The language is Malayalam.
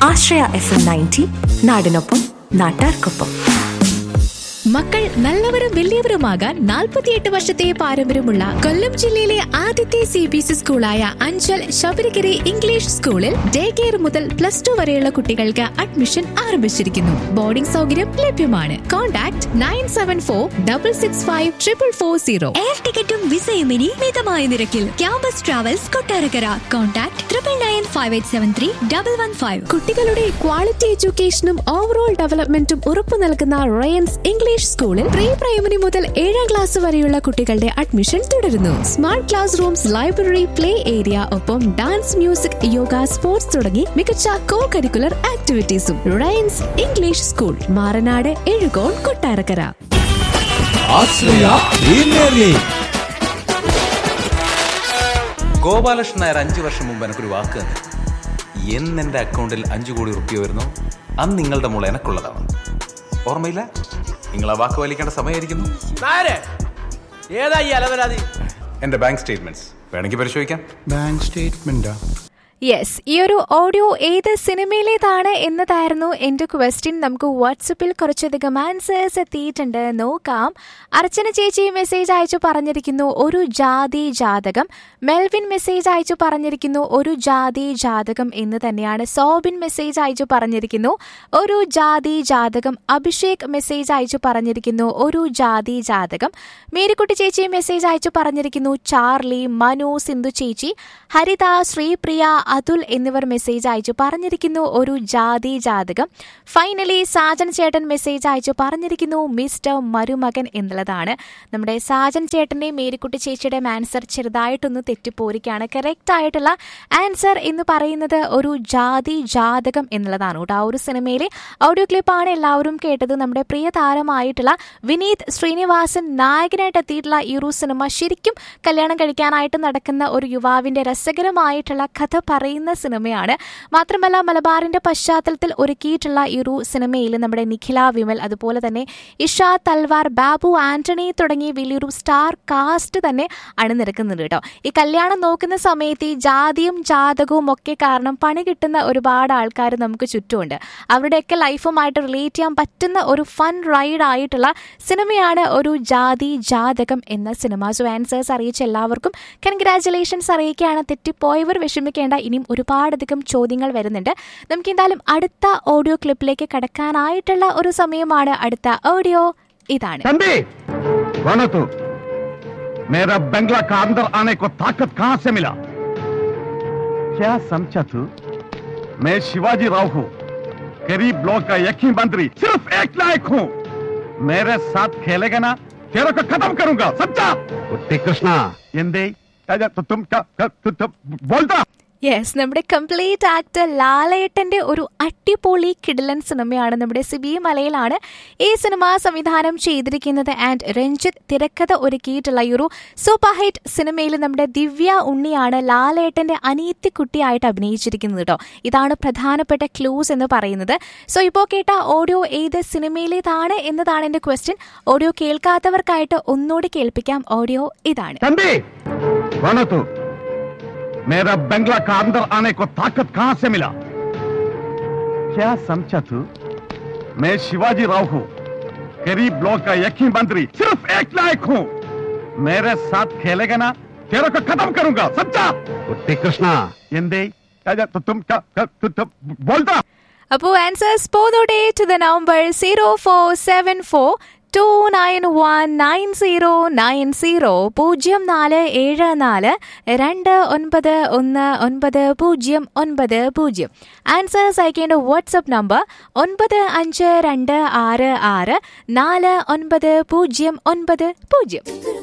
ആശ്രയ എഫ് എം നയൻറ്റി നാടിനൊപ്പം നാട്ടാർക്കൊപ്പം മക്കൾ നല്ലവരും വലിയവരുമാകാൻ നാൽപ്പത്തിയെട്ട് വർഷത്തെ പാരമ്പര്യമുള്ള കൊല്ലം ജില്ലയിലെ ആദ്യത്തെ സി ബി എസ് സ്കൂളായ അഞ്ചൽ ശബരിഗിരി ഇംഗ്ലീഷ് സ്കൂളിൽ ഡേ കെയർ മുതൽ പ്ലസ് ടു വരെയുള്ള കുട്ടികൾക്ക് അഡ്മിഷൻ ആരംഭിച്ചിരിക്കുന്നു ബോർഡിംഗ് സൗകര്യം ലഭ്യമാണ് contact nine seven four double six five triple four zero air ടിക്കറ്റും വിസയും ഇനി മിതമായ നിരക്കിൽ Campus Travels Kottarakkara contact triple nine five eight seven three double one five കുട്ടികളുടെ ക്വാളിറ്റി എഡ്യൂക്കേഷനും ഓവറോൾ ഡെവലപ്മെന്റും ഉറപ്പു നൽകുന്ന റയൻസ് ഇംഗ്ലീഷ് സ്കൂളിൽ പ്രീ പ്രൈമറി മുതൽ ഏഴാം ക്ലാസ് വരെയുള്ള കുട്ടികളുടെ അഡ്മിഷൻ തുടരുന്നു smart class rooms library play area ഒപ്പം ഡാൻസ് മ്യൂസിക് യോഗ സ്പോർട്സ് തുടങ്ങി മികച്ച കോ കരിക്കുലർ ആക്ടിവിറ്റീസും Ryan's English school Maranad Ezhukone Kottarakkara Ashraya premier league Gopalakrishnan Nair അഞ്ചു വർഷം മുമ്പ് എനിക്കൊരു വാക്ക് തന്നു എന്ന് എൻ്റെ അക്കൗണ്ടിൽ അഞ്ചു കോടി റുപ്യ വരുന്നു അന്ന് നിങ്ങളുടെ മോൾ എനക്കുള്ളതാണ് ഓർമ്മയില്ല നിങ്ങൾ ആ വാക്ക് പാലിക്കേണ്ട സമയമായിരിക്കുന്നു നായരെ ഏതാ ഈ അലവരാതി എൻ്റെ ബാങ്ക് സ്റ്റേറ്റ്മെന്റ്സ് വേണമെങ്കിൽ പരിശോധിക്കാം ബാങ്ക് സ്റ്റേറ്റ്മെന്റാ യെസ് ഈ ഒരു ഓഡിയോ ഏത് സിനിമയിലേതാണ് എന്നതായിരുന്നു എൻ്റെ ക്വസ്റ്റ്യൻ നമുക്ക് വാട്സപ്പിൽ കുറച്ചധികം ആൻസേഴ്സ് എത്തിയിട്ടുണ്ട് നോക്കാം അർച്ചന ചേച്ചി മെസ്സേജ് അയച്ചു പറഞ്ഞിരിക്കുന്നു ഒരു ജാതി ജാതകം മെൽവിൻ മെസ്സേജ് അയച്ചു പറഞ്ഞിരിക്കുന്നു ഒരു ജാതി ജാതകം എന്ന് തന്നെയാണ് സോബിൻ മെസ്സേജ് അയച്ചു പറഞ്ഞിരിക്കുന്നു ഒരു ജാതി ജാതകം അഭിഷേക് മെസ്സേജ് അയച്ചു പറഞ്ഞിരിക്കുന്നു ഒരു ജാതി ജാതകം മേരിക്കുട്ടി ചേച്ചി മെസ്സേജ് അയച്ചു പറഞ്ഞിരിക്കുന്നു ചാർലി മനു സിന്ധു ചേച്ചി ഹരിത ശ്രീപ്രിയ അതുൽ എന്നിവർ മെസ്സേജ് അയച്ചു പറഞ്ഞിരിക്കുന്നു ഒരു ജാതി ജാതകം ഫൈനലി സാജൻ ചേട്ടൻ മെസ്സേജ് അയച്ചു പറഞ്ഞിരിക്കുന്നു മിസ്റ്റർ മരുമകൻ എന്നുള്ളതാണ് നമ്മുടെ സാജൻ ചേട്ടന്റെ മേരിക്കുട്ടി ചേച്ചിയുടെ ആൻസർ ചെറുതായിട്ടൊന്ന് തെറ്റിപ്പോരിക്കുകയാണ് കറക്റ്റ് ആയിട്ടുള്ള ആൻസർ എന്ന് പറയുന്നത് ഒരു ജാതി ജാതകം എന്നുള്ളതാണ് കേട്ടോ ആ ഒരു സിനിമയിലെ ഓഡിയോ ക്ലിപ്പാണ് എല്ലാവരും കേട്ടത് നമ്മുടെ പ്രിയ താരമായിട്ടുള്ള വിനീത് ശ്രീനിവാസൻ നായകനായിട്ട് എത്തിയിട്ടുള്ള ഈ ഒരു സിനിമ ശരിക്കും കല്യാണം കഴിക്കാനായിട്ട് നടക്കുന്ന ഒരു യുവാവിന്റെ രസകരമായിട്ടുള്ള കഥ പറയുന്ന സിനിമയാണ് മാത്രമല്ല മലബാറിന്റെ പശ്ചാത്തലത്തിൽ ഒരുക്കിയിട്ടുള്ള ഈ ഒരു സിനിമയിൽ നമ്മുടെ നിഖില വിമൽ അതുപോലെ തന്നെ ഇഷ തൽവാർ ബാബു ആന്റണി തുടങ്ങിയ വലിയൊരു സ്റ്റാർ കാസ്റ്റ് തന്നെ അണിനിരക്കുന്നുണ്ട് കേട്ടോ ഈ കല്യാണം നോക്കുന്ന സമയത്ത് ഈ ജാതിയും ജാതകവും ഒക്കെ കാരണം പണി കിട്ടുന്ന ഒരുപാട് ആൾക്കാർ നമുക്ക് ചുറ്റുമുണ്ട് അവരുടെയൊക്കെ ലൈഫുമായിട്ട് റിലേറ്റ് ചെയ്യാൻ പറ്റുന്ന ഒരു ഫൺ റൈഡ് ആയിട്ടുള്ള സിനിമയാണ് ഒരു ജാതി ജാതകം എന്ന സിനിമ സോ ആൻസേഴ്സ് അറിയിച്ച എല്ലാവർക്കും കൺഗ്രാറ്റുലേഷൻസ് അറിയിക്കുകയാണ് തെറ്റിപ്പോയവർ വിഷമിക്കേണ്ട ഇനിയും ഒരുപാടധികം ചോദ്യങ്ങൾ വരുന്നുണ്ട് നമുക്ക് എന്തായാലും അടുത്ത ഓഡിയോ ക്ലിപ്പിലേക്ക് കടക്കാനായിട്ടുള്ള ഒരു സമയമാണ് അടുത്ത ഓഡിയോ ഇതാണ് चंदी कौन है तू मेरा बंगला का अंदर आने को ताकत कहां से मिला क्या समझा तू मैं शिवाजी राव हूं गरीब ब्लॉक का एक ही मंत्री सिर्फ एक लायक हूं मेरे साथ खेलेगा ना तेरे को खत्म करूंगा समझा कुत्ती कृष्णा എന്തേ തും ബോൾത്താ യെസ് നമ്മുടെ കംപ്ലീറ്റ് ആക്ടർ ലാലേട്ടന്റെ ഒരു അടിപൊളി കിടിലൻ സിനിമയാണ് നമ്മുടെ സിബി മലയിലാണ് ഈ സിനിമ സംവിധാനം ചെയ്തിരിക്കുന്നത് ആൻഡ് രഞ്ജിത്ത് തിരക്കഥ ഒരുക്കിയിട്ടുള്ള ഈ ഒരു സൂപ്പർ ഹിറ്റ് സിനിമയിൽ നമ്മുടെ ദിവ്യ ഉണ്ണിയാണ് ലാലേട്ടന്റെ അനീത്തി കുട്ടിയായിട്ട് അഭിനയിച്ചിരിക്കുന്നത് കേട്ടോ ഇതാണ് പ്രധാനപ്പെട്ട ക്ലൂസ് എന്ന് പറയുന്നത് സോ ഇപ്പോൾ കേട്ട ഓഡിയോ ഏത് സിനിമയിലേതാണ് എന്നതാണ് എന്റെ ക്വസ്റ്റ്യൻ ഓഡിയോ കേൾക്കാത്തവർക്കായിട്ട് ഒന്നുകൂടി കേൾപ്പിക്കാം ഓഡിയോ ഇതാണ് चंदी कौन है तू मेरा बंगला का अंदर आने को ताकत कहां से मिला क्या समझा तू मैं शिवाजी राव हूं गरीब ब्लॉक का एक ही मंत्री सिर्फ एक लायक हूं मेरे साथ खेलेगा ना तेरे को खत्म करूंगा समझा कुत्ती कृष्णा എന്തേ തും ബോൾത്താ അപ്പോൾ ആൻസേഴ്സ് പോന്നോട്ടെ to the number zero four seven four two nine one nine zero nine zero പൂജ്യം നാല് ഏഴ് നാല് രണ്ട് ഒൻപത് ഒന്ന് ഒൻപത് പൂജ്യം ഒൻപത് പൂജ്യം ആൻസേഴ്സ് അയക്കേണ്ട വാട്സപ്പ് നമ്പർ ഒൻപത് അഞ്ച് രണ്ട് ആറ് ആറ് നാല് ഒൻപത് പൂജ്യം ഒൻപത് പൂജ്യം